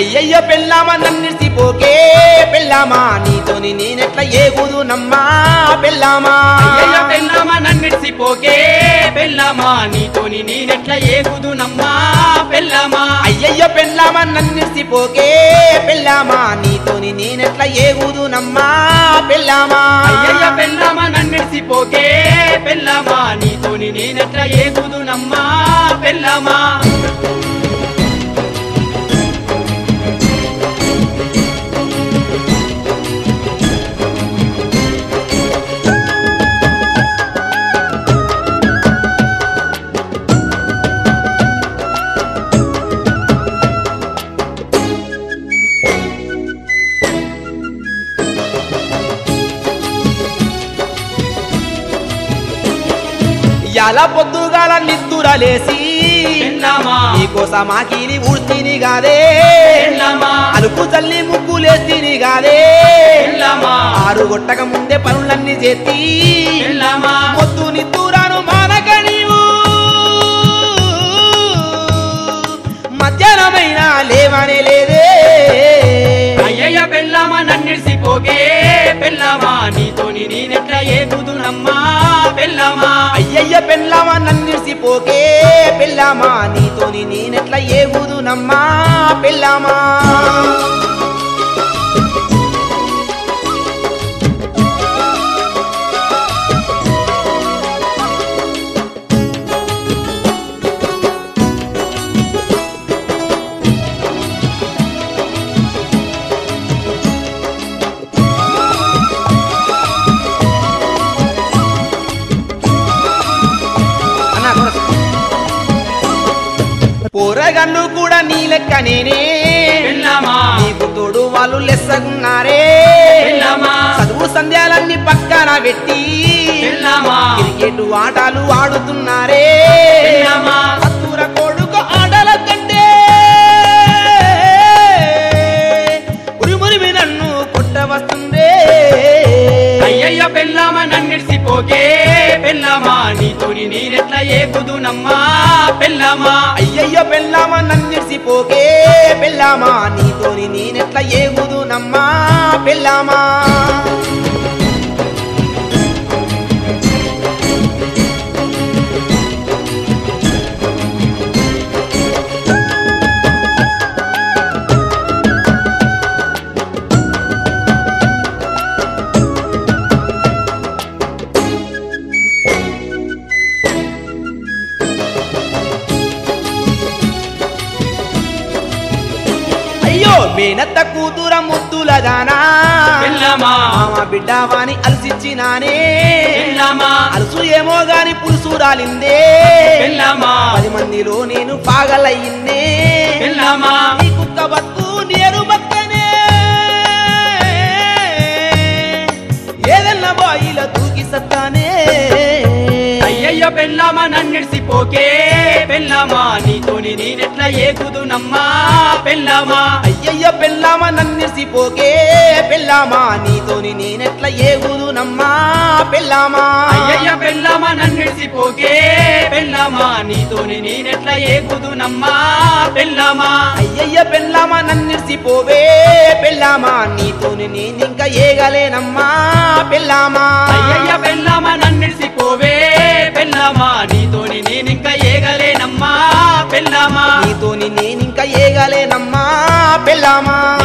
అయ్యయ్యో పెళ్ళామా నన్నిసిపోకే పెళ్ళామా నీతోని నేనెట్లా ఏగుదు నమ్మా పెళ్ళామా అయ్యయ్య పెళ్ళామా నన్నిడిసిపోకే పెళ్ళామా నీతోని నేనెట్లా ఏగుదునమ్మా పెళ్ళామా అయ్యయ్యో పెళ్ళామా నన్నిసిపోకే పెళ్ళామా నీతోని నేనెట్లా ఏగుదు నమ్మా పెళ్ళామా అయ్యయ్య పెళ్ళామా నన్నిడిసిపోకే పెళ్ళామా నీతోని నేనెట్లా ఏగుదునమ్మా పెళ్ళామా ఎలా పొద్దుగాల నిద్దురలేసి పెళ్ళామా నీకోసమా కీలి ఊడ్తిని గాదే పెళ్ళామా అలుపు చల్లి ముగ్గులేస్తిని గాదే పెళ్ళామా ఆరు గొట్టక ముందే పనులన్నీ చేతి పెళ్ళామా మొద్దు నిద్దురాను మానక నీవు మధ్యాహ్నమైన లేవనే లేదే అయ్యయ్య పెళ్ళామా నన్నిడిసిపోకే పెళ్ళామా నీతోని నేనెట్లా ఏగుదునమ్మా పెళ్ళామా అయ్యయ్య పెళ్ళామా నన్నిసిపోకే పెళ్ళామా నీతోని నేనెట్లా ఏగుదు నమ్మా పెళ్ళామా అన్నా కొనస. పోరగన్ను కూడా నీ లెక్క నేనే పెళ్ళామా నీకు తోడు వాళ్ళు లెస్సగున్నారే పెళ్ళామా చదువు సంధ్యాలన్నీ పక్కన పెట్టి పెళ్ళామా క్రికెట్ ఆటలు ఆడుతున్నారే పెళ్ళామా అత్తుర కొడుకు ఆటల కంటే ఉరిమురిమి నన్ను కొట్టవస్తుందే అయ్యయ్య పెళ్ళామా నన్నిడిసిపోకే పెళ్ళామా నీతోని నేనెట్లా ఏగుదునమ్మా పెళ్ళామా అయ్యయ్యో పెళ్ళామా నన్నిడిసిపోకే పెళ్ళామా నీతోని నేనెట్లా ఏగుదు నమ్మా పెళ్ళామా అయ్యో మేనత్త కూతుర ముద్దులగానా పెళ్ళామా మామ బిడ్డవాని అలసిచ్చినానే పెళ్ళామా అలసు ఏమో గాని పులుసు రాలిందే పెళ్ళామా పది మందిలో నేను పాగలయ్యిందే పెళ్ళామా నీ కుక్క బతుకు నేను బతుకనే ఏదన్నా బాయిల దూకి సత్తానే అయ్యయ్య పెళ్ళామా నన్నిడిసిపోకే పెళ్ళామా నీతోని నేనెట్లా ఏగుదునమ్మా పెళ్ళామా అయ్యయ్య పెళ్ళామా నన్నిసిపోకే పెళ్ళామా నీతోని నేనెట్లా ఏగుదు నమ్మా పెళ్ళామా అయ్యయ్య పెళ్ళామా నన్నిడిసిపోకే పెళ్ళామా నీతోని నేనెట్లా ఏగుదునమ్మా పెళ్ళామా అయ్యయ్య పెళ్ళామా నన్నిసిపోవే పెళ్ళామా నీతోని నేనింకా ఏగలేనమ్మా పెళ్ళామా అయ్యయ్య పెళ్ళామా నన్నిడిసిపోవే పెళ్ళామా నీతోని నేనింకా ఏగలేనమ్మా పెళ్ళామా నీతోని నేనింకా ఏగలేనమ్మా పెళ్ళామా